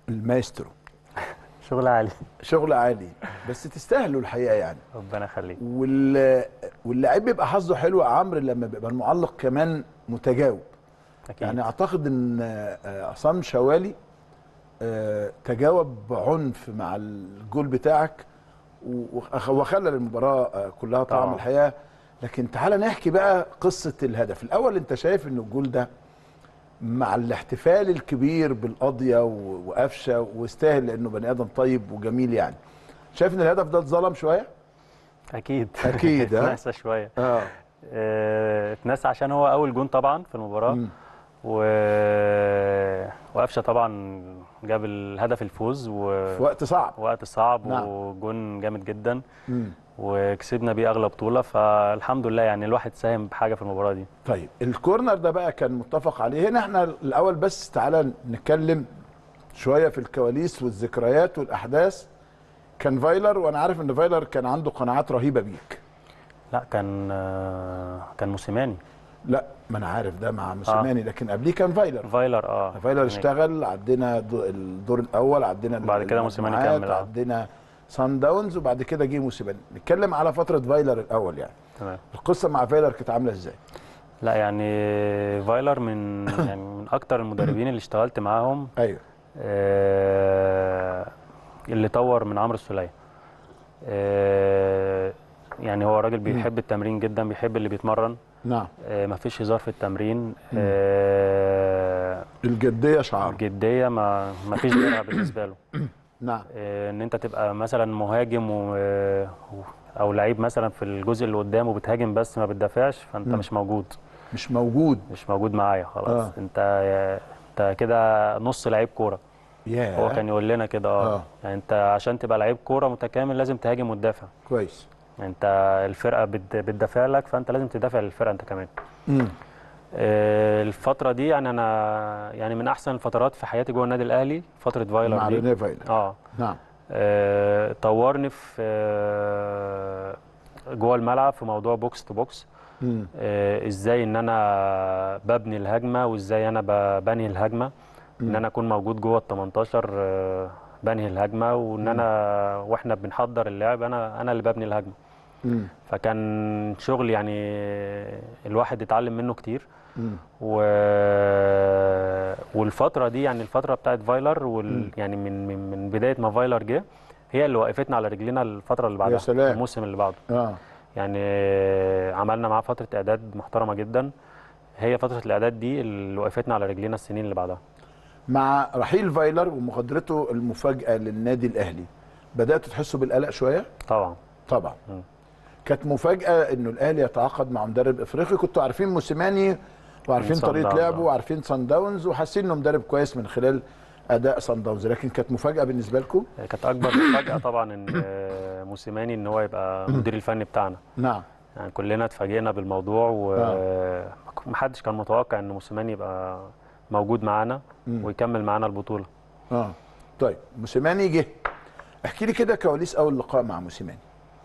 المايسترو شغل عالي شغل عالي بس تستاهلوا الحقيقه يعني ربنا يخليك وال واللاعب بيبقى حظه حلو يا عمرو لما بيبقى المعلق كمان متجاوب اكيد يعني اعتقد ان آه، عصام شوالي آه، تجاوب بعنف مع الجول بتاعك و- وخ- وخلى المباراه آه، كلها طعم طبعا. الحقيقه لكن تعالى نحكي بقى قصه الهدف الاول انت شايف ان الجول ده مع الاحتفال الكبير بالقضيه و- وقفشه واستاهل لانه بني ادم طيب وجميل يعني شايف ان الهدف ده اتظلم شويه اكيد أكيد، ها؟ اتنسى شويه اه آه، اتنسى عشان هو اول جون طبعا في المباراه مم. و... وقفشه طبعا جاب الهدف الفوز في وقت صعب ووقت صعب نعم. وجون جامد جدا مم. وكسبنا بيه اغلى بطوله فالحمد لله يعني الواحد ساهم بحاجه في المباراه دي طيب الكورنر ده بقى كان متفق عليه هنا احنا الاول بس تعالى نتكلم شويه في الكواليس والذكريات والاحداث كان فايلر وانا عارف ان فايلر كان عنده قناعات رهيبه بيك لا كان آه، كان موسيماني لا ما انا عارف ده مع موسيماني لكن قبليه كان فايلر فايلر اه فايلر يعني اشتغل عدينا دو- الدور الاول عدينا بعد كده موسيماني المجموعات، كمل، آه. عدينا سان داونز وبعد كده جه موسيماني نتكلم على فتره فايلر الاول يعني تمام القصه مع فايلر كانت عامله ازاي لا يعني فايلر من يعني من اكتر المدربين اللي اشتغلت معاهم ايوه آه، اللي طور من عمرو السولية آه، يعني هو راجل بيحب التمرين جدا بيحب اللي بيتمرن نعم آه، مفيش هزار في التمرين آه، الجديه شعار الجدية ما مفيش غيرها بالنسبة له نعم آه، ان انت تبقى مثلا مهاجم و... و- او لعيب مثلا في الجزء اللي قدام وبتهاجم بس ما بتدافعش فانت مم. مش موجود مش موجود مش موجود معايا خلاص آه. انت انت كده نص لعيب كوره ياه هو كان يقول لنا كده اه آه. يعني انت عشان تبقى لعيب كوره متكامل لازم تهاجم وتدافع كويس يعني انت الفرقه بت- بتدافع لك فانت لازم تدافع للفرقه انت كمان امم آه، الفتره دي يعني انا يعني من احسن الفترات في حياتي جوه النادي الاهلي فتره فايلر مع دي رينيه فايلر اه نعم آه، طورني في آه، جوه الملعب في موضوع بوكس تو بوكس امم آه، ازاي ان انا ببني الهجمه وازاي انا ب- بنهي الهجمه ان مم. انا اكون موجود جوه ال 18 آه، بنهي الهجمه وان انا واحنا بنحضر اللعب انا انا اللي ببني الهجمه امم فكان شغل يعني الواحد اتعلم منه كتير امم و... والفتره دي يعني الفتره بتاعت فايلر وال... مم. يعني من, من من بدايه ما فايلر جه هي اللي وقفتنا على رجلينا الفتره اللي بعدها سلام. الموسم اللي بعده اه يعني عملنا معاه فتره اعداد محترمه جدا هي فتره الاعداد دي اللي وقفتنا على رجلينا السنين اللي بعدها مع رحيل فايلر ومغادرته المفاجاه للنادي الاهلي بداتوا تحسوا بالقلق شويه طبعا طبعا مم. كانت مفاجاه انه الاهلي يتعاقد مع مدرب افريقي كنتوا عارفين موسيماني وعارفين من صن طريقه داونز، لعبه آه. وعارفين سان داونز وحاسين انه مدرب كويس من خلال اداء سان داونز لكن كانت مفاجاه بالنسبه لكم كانت اكبر مفاجاه طبعا ان آه، موسيماني ان هو يبقى المدير الفني بتاعنا نعم يعني كلنا اتفاجئنا بالموضوع ومحدش كان متوقع ان موسيماني يبقى موجود معانا مم. ويكمل معانا البطوله اه طيب موسيماني جه احكي لي كده كواليس اول لقاء مع موسيماني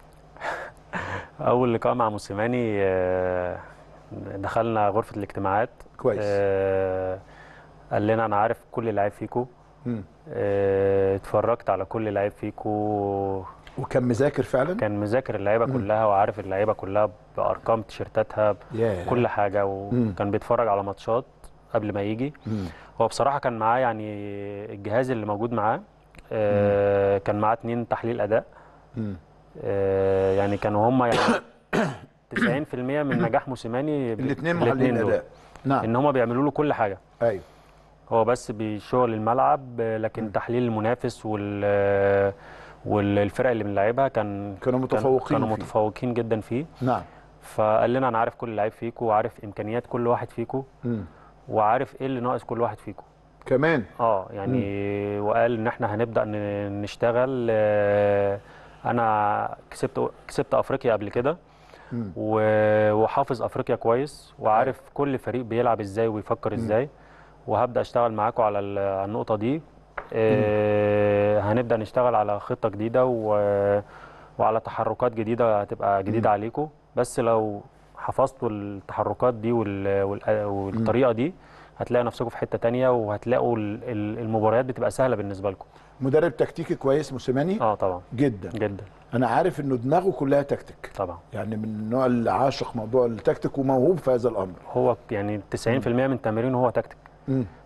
اول لقاء مع موسيماني آه، دخلنا غرفه الاجتماعات كويس آه، قال لنا انا عارف كل لعيب فيكو مم. آه، اتفرجت على كل لعيب فيكو وكان مذاكر فعلا كان مذاكر اللعيبه كلها وعارف اللعيبه كلها بارقام تيشيرتاتها ياه. كل حاجه مم. وكان بيتفرج على ماتشات قبل ما يجي مم. هو بصراحه كان معاه يعني الجهاز اللي موجود معاه آه، كان معاه اتنين تحليل اداء مم. آه، يعني كانوا هم يعني 90% من نجاح موسيماني ب- الاثنين الاتنين محللين دول. اداء نعم ان هم بيعملوا له كل حاجه ايوه هو بس بشغل الملعب آه، لكن تحليل المنافس وال آه، والفرق اللي بنلعبها كان كانوا متفوقين كانوا فيه. متفوقين جدا فيه نعم فقال لنا انا عارف كل لعيب فيكو وعارف امكانيات كل واحد فيكو مم. وعارف ايه اللي ناقص كل واحد فيكو كمان اه يعني وقال ان احنا هنبدا ن- نشتغل آه، انا كسبت كسبت افريقيا قبل كده مم. و- وحافظ افريقيا كويس وعارف كل فريق بيلعب ازاي ويفكر ازاي وهبدا اشتغل معاكم على ال- على النقطه دي آه، هنبدا نشتغل على خطه جديده و- وعلى تحركات جديده هتبقى جديده عليكم بس لو حفظتوا التحركات دي وال- وال- والطريقه دي هتلاقوا نفسكم في حته تانية وهتلاقوا ال- ال- المباريات بتبقى سهله بالنسبه لكم مدرب تكتيكي كويس موسيماني اه طبعا جدا جدا انا عارف انه دماغه كلها تكتيك طبعا يعني من النوع اللي عاشق موضوع التكتيك وموهوب في هذا الامر هو يعني 90% من تمرينه هو تكتيك مم.